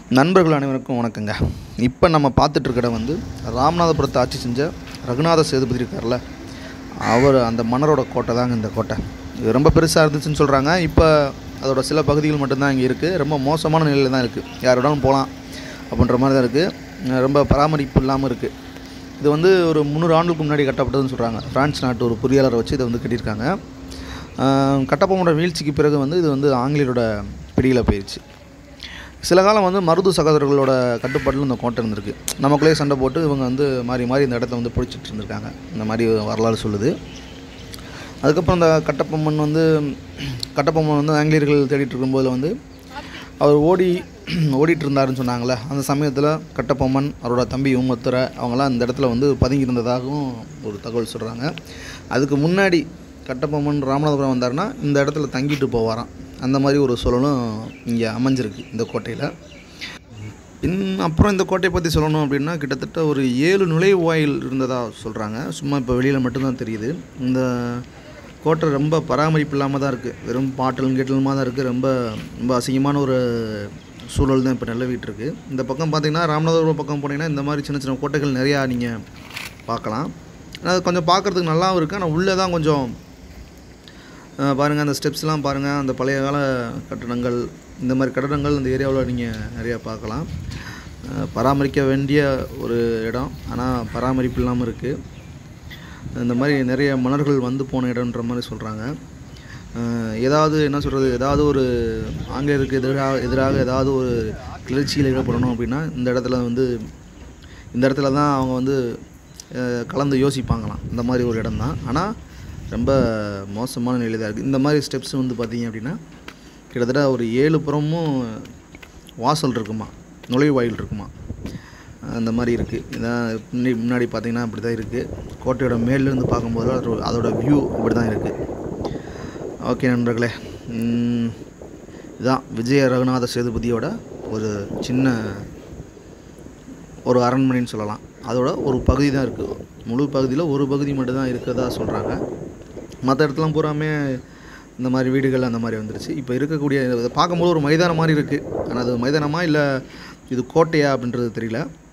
நண்பர்கள் அனைவருக்கும் வணக்கங்க இப்போ நம்ம பார்த்துட்டு இருக்கிற இடம் வந்து ராமநாதபுரத்தை ஆட்சி செஞ்ச ரகுநாத சேதுபதி இருக்கார்ல அவர் அந்த மன்னரோட கோட்டை தாங்க இந்த கோட்டை இது ரொம்ப பெருசாக இருந்துச்சுன்னு சொல்கிறாங்க இப்போ அதோட சில பகுதிகள் மட்டும்தான் இங்கே இருக்குது ரொம்ப மோசமான நிலையில் தான் இருக்குது யாரோடாலும் போகலாம் அப்படின்ற மாதிரி தான் இருக்குது ரொம்ப பராமரிப்பு இல்லாமல் இருக்குது இது வந்து ஒரு முந்நூறு ஆண்டுக்கு முன்னாடி கட்டப்பட்டதுன்னு சொல்கிறாங்க பிரான்ஸ் நாட்டு ஒரு பொறியாளரை வச்சு இதை வந்து கட்டியிருக்காங்க ஆஹ் கட்டபொம்மனோட வீழ்ச்சிக்கு பிறகு வந்து இது வந்து ஆங்கிலேயரோட பிடியில் போயிடுச்சு சில காலம் வந்து மருது சகோதரர்களோட கட்டுப்பாட்டில் இந்த கோட்டை இருந்திருக்கு நமக்குள்ளேயே சண்டை போட்டு இவங்க வந்து மாறி மாறி இந்த இடத்த வந்து பிடிச்சிட்டு இருந்திருக்காங்க இந்த மாதிரி வரலாறு சொல்லுது அதுக்கப்புறம் இந்த கட்டபொம்மன் வந்து கட்டபொம்மன் வந்து ஆங்கிலேயர்கள் தேடிட்டு இருக்கும்போது வந்து அவர் ஓடி ஓடிட்டு இருந்தாருன்னு சொன்னாங்களே அந்த சமயத்தில் கட்டபொம்மன் அவரோட தம்பி ஊமத்துரை அவங்களாம் இந்த இடத்துல வந்து பதுங்கி இருந்ததாகவும் ஒரு தகவல் சொல்கிறாங்க அதுக்கு முன்னாடி கட்டபொம்மன் ராமநாதபுரம் வந்தாருன்னா இந்த இடத்துல தங்கிட்டு போவாராம் அந்த மாதிரி ஒரு சூழலும் இங்கே அமைஞ்சிருக்கு இந்த கோட்டையில் இன் அப்புறம் இந்த கோட்டையை பற்றி சொல்லணும் அப்படின்னா கிட்டத்தட்ட ஒரு ஏழு நுழைவாயில் இருந்ததாக சொல்கிறாங்க சும்மா இப்போ வெளியில் மட்டும்தான் தெரியுது இந்த கோட்டை ரொம்ப பராமரிப்பு இல்லாமல் தான் இருக்குது வெறும் பாட்டலும் கேட்டலுமாக தான் இருக்குது ரொம்ப ரொம்ப அசிங்கமான ஒரு சூழல் தான் இப்போ நிலவிட்டு இருக்கு இந்த பக்கம் பார்த்தீங்கன்னா ராமநாதபுரம் பக்கம் போனீங்கன்னா இந்த மாதிரி சின்ன சின்ன கோட்டைகள் நிறையா நீங்கள் பார்க்கலாம் ஆனால் அது கொஞ்சம் பார்க்குறதுக்கு நல்லாவும் இருக்குது ஆனால் உள்ளே தான் கொஞ்சம் பாருங்கள் அந்த ஸ்டெப்ஸ்லாம் பாருங்கள் அந்த பழைய கால கட்டடங்கள் இந்த மாதிரி கட்டடங்கள் இந்த ஏரியாவில் நீங்கள் நிறையா பார்க்கலாம் அஹ் பராமரிக்க வேண்டிய ஒரு இடம் ஆனால் பராமரிப்பு இல்லாமல் இருக்குது இந்த மாதிரி நிறைய மன்னர்கள் வந்து போன இடம்ன்ற மாதிரி சொல்கிறாங்க ஏதாவது என்ன சொல்கிறது ஏதாவது ஒரு ஆங்கிலேயருக்கு எதிராக எதிராக ஏதாவது ஒரு கிளர்ச்சியில் ஈடுபடணும் அப்படின்னா இந்த இடத்துல வந்து இந்த இடத்துல தான் அவங்க வந்து அஹ், கலந்து யோசிப்பாங்களாம் இந்த மாதிரி ஒரு இடம் தான் ஆனால் ரொம்ப மோசமான நிலை தான் இருக்குது இந்த மாதிரி ஸ்டெப்ஸ் வந்து பார்த்தீங்க அப்படின்னா கிட்டத்தட்ட ஒரு ஏழு புறமும் வாசல் இருக்குமா நுழைவாயில் இருக்குமா அந்த மாதிரி இருக்குது இதான் முன்னாடி முன்னாடி பார்த்தீங்கன்னா அப்படி தான் இருக்குது கோட்டையோட மேலேருந்து பார்க்கும்போது அதோட அதோட வியூ இப்படி தான் இருக்குது ஓகே நண்பர்களே உம், இதான் விஜய ரகுநாத சேதுபதியோட ஒரு சின்ன ஒரு அரண்மனைன்னு சொல்லலாம் அதோட ஒரு பகுதி தான் இருக்குது முழு பகுதியில் ஒரு பகுதி மட்டும்தான் இருக்கிறதா சொல்கிறாங்க மற்ற இடத்துலாம் பூராமே இந்த மாதிரி வீடுகள் அந்த மாதிரி வந்துருச்சு இப்போ இருக்கக்கூடிய இதை பார்க்கும்போது ஒரு மைதானம் மாதிரி இருக்குது ஆனால் அது மைதானமா இல்லை இது கோட்டையா அப்படின்றது தெரியல